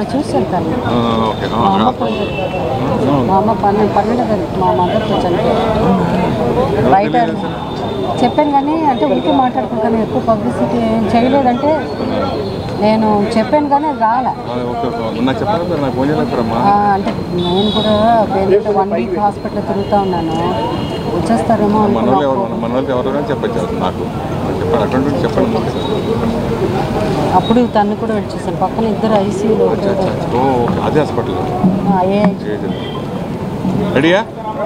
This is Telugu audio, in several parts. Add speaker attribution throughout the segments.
Speaker 1: చూసాను తను
Speaker 2: ఆ, ఓకే ఆ,
Speaker 1: మా అమ్మ
Speaker 2: ఆ.
Speaker 1: పన్నెండు మా అమ్మ పన్నెండు పన్నెండు తారీఖు మా మదర్తో చనిపోయారు బయట చెప్పాను కానీ అంటే ఊరికే మాట్లాడుకుంటాను ఎక్కువ పబ్లిసిటీ ఏం చేయలేదంటే నేను చెప్పాను కానీ అది రాలే
Speaker 2: ఆ, ఓకే ఓకే నాకు చెప్పారు మీరు నాకు ఫోన్ చేయలేకపోయారమ్మా
Speaker 1: ఆ, అంటే నేను కూడా పేరెంట్ వన్ వీక్ హాస్పిటల్ తిరుగుతూ ఉన్నాను వచ్చేస్తారేమో
Speaker 2: మన వాళ్ళు ఎవరు
Speaker 1: అనుకున్నా
Speaker 2: మన వాళ్ళు ఎవరు అని చెప్పచ్చు నాకు నాకు చెప్పారు అటువంటి చెప్పండి మాకు
Speaker 1: అప్పుడు తను కూడా వచ్చేసాను పక్కన ఇద్దరు ఐసీయూలో
Speaker 2: అచ్చా అచ్చా అచ్చా. ఓ ఓకే అదే హాస్పిటల్
Speaker 1: ఏ
Speaker 2: రెడీయా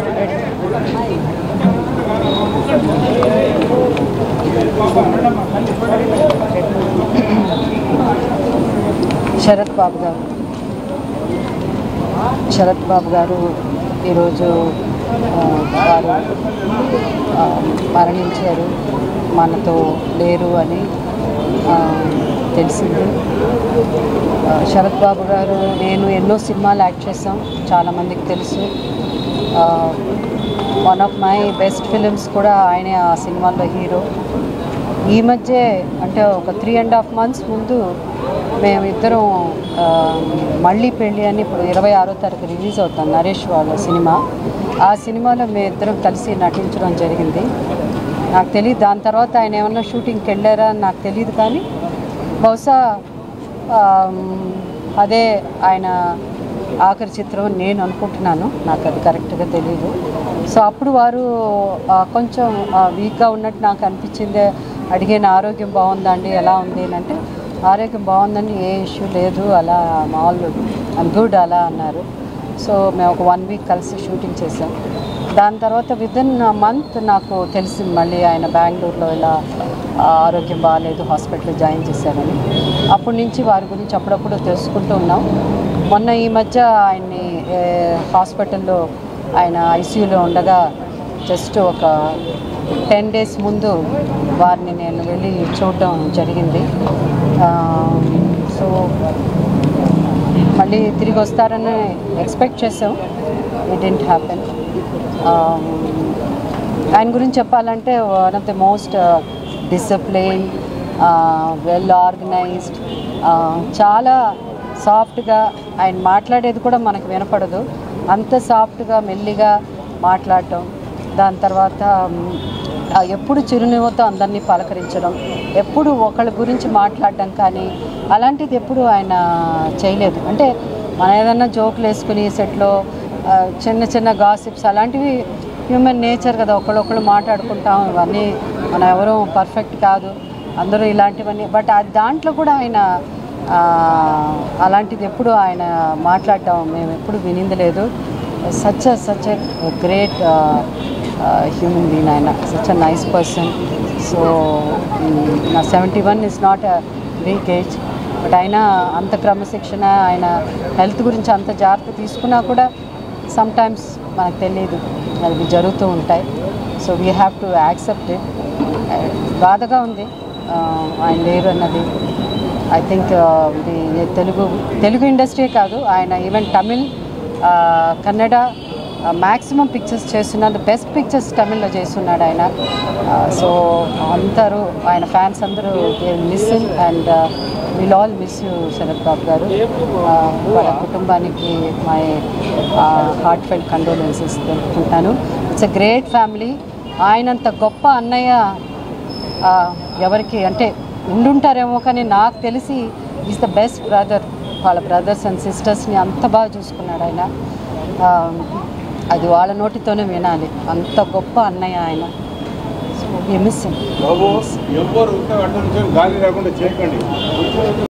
Speaker 1: శరత్ బాబు గారు శరత్ బాబు గారు ఈరోజు ఆ, వారు ఆ, మరణించారు మనతో లేరు అని ఆ, తెలిసింది ఆ, శరత్ బాబు గారు నేను ఎన్నో సినిమాలు యాక్ట్ చేసాం చాలామందికి తెలుసు one of my best films కూడా ఆయనే ఆ సినిమాలో హీరో ఈ మధ్య అంటే ఒక త్రీ అండ్ హాఫ్ మంత్స్ ముందు మేమిద్దరం ఆ, మళ్ళీ పెళ్ళి అని ఇప్పుడు ఇరవై ఆరో తారీఖు రిలీజ్ అవుతాం నరేష్ వాళ్ళ సినిమా ఆ సినిమాలో మేమిద్దరం కలిసి నటించడం జరిగింది నాకు తెలియదు దాని తర్వాత ఆయన ఏమన్నా షూటింగ్కి వెళ్ళారా అని నాకు తెలియదు కానీ బహుశా ఆ, అదే ఆయన ఆఖరి చిత్రం అని నేను అనుకుంటున్నాను నాకు అది కరెక్ట్గా తెలియదు సో అప్పుడు వారు ఆ, కొంచెం వీక్గా ఉన్నట్టు నాకు అనిపించింది అడిగిన ఆరోగ్యం బాగుందా అండి ఎలా ఉంది అని అంటే ఆరోగ్యం బాగుందండి ఏ ఇష్యూ లేదు అలా మామూలు ఐమ్ గుడ్ అలా అన్నారు సో మేము ఒక వన్ వీక్ కలిసి షూటింగ్ చేసాం దాని తర్వాత విత్ ఇన్ మంత్ నాకు తెలిసింది మళ్ళీ ఆయన బెంగళూరులో ఇలా ఆ, ఆరోగ్యం బాగాలేదు హాస్పిటల్లో జాయిన్ చేశారని అప్పటి నుంచి వారి గురించి అప్పుడప్పుడు తెలుసుకుంటూ ఉన్నాం మొన్న ఈ మధ్య ఆయన్ని ఏ, హాస్పిటల్లో ఆయన ఐసీయూలో ఉండగా జస్ట్ ఒక టెన్ డేస్ ముందు వారిని నేను వెళ్ళి చూడడం జరిగింది ఆ, సో మళ్ళీ తిరిగి వస్తారని ఎక్స్పెక్ట్ చేసాం ఇట్ డెంట్ హ్యాపెన్ ఆయన గురించి చెప్పాలంటే one of the most discipline well organised చాలా సాఫ్ట్గా ఆయన మాట్లాడేది కూడా మనకు వినపడదు అంత సాఫ్ట్గా మెల్లిగా మాట్లాడటం దాని తర్వాత మ్, ఆ, ఎప్పుడు చిరునవ్వుతో అందరినీ పలకరించడం ఎప్పుడు ఒకళ్ళ గురించి మాట్లాడడం కానీ అలాంటిది ఎప్పుడు ఆయన చేయలేదు అంటే మనం ఏదన్నా జోకులు వేసుకుని సెట్లో ఆ, చిన్న చిన్న గాసిప్స్ అలాంటివి హ్యూమన్ నేచర్ కదా ఒకళ్ళొకళ్ళు మాట్లాడుకుంటాం ఇవన్నీ మనం ఎవరూ పర్ఫెక్ట్ కాదు అందరూ ఇలాంటివన్నీ బట్ ఆ దాంట్లో కూడా ఆయన ఆ, అలాంటిది ఎప్పుడు ఆయన మాట్లాడటం మేము ఎప్పుడు వినింది లేదు such such a great human being ఆయన such a nice person so నా seventy one is not a weak age but ఆయన అంత క్రమశిక్షణ ఆయన హెల్త్ గురించి అంత జాగ్రత్త తీసుకున్నా కూడా సమ్ టైమ్స్ మనకు తెలియదు అవి జరుగుతూ ఉంటాయి so we have to accept it బాధగా ఉంది ఆ, ఆయన లేరు అన్నది ఐ థింక్ ఇది తెలుగు తెలుగు ఇండస్ట్రీ కాదు ఆయన ఈవెన్ తమిళ్ ఆ, కన్నడ మ్యాక్సిమం పిక్చర్స్ చేస్తున్నారు బెస్ట్ పిక్చర్స్ తమిళ్లో చేస్తున్నాడు ఆయన సో అందరూ ఆయన ఫ్యాన్స్ అందరూ miss and will all miss you Sarath Babu garu ఆ, వాళ్ళ కుటుంబానికి మై హార్ట్ ఫెల్ట్ కండోలెన్సెస్ తెలుపుకుంటాను ఇట్స్ ఎ గ్రేట్ ఫ్యామిలీ ఆయనంత గొప్ప అన్నయ్య ఆ, ఎవరికి అంటే ఉండుంటారేమో కానీ నాకు తెలిసి ఈజ్ ద బెస్ట్ బ్రదర్ వాళ్ళ బ్రదర్స్ అండ్ సిస్టర్స్ని అంత బాగా చూసుకున్నాడు ఆయన ఆ, అది వాళ్ళ నోటితోనే వినాలి అంత గొప్ప అన్నయ్య ఆయన సో మిస్
Speaker 3: బాబు ఎవ్వరు ఉంటే అటు నుంచి గాలి రాకుండా చేయకండి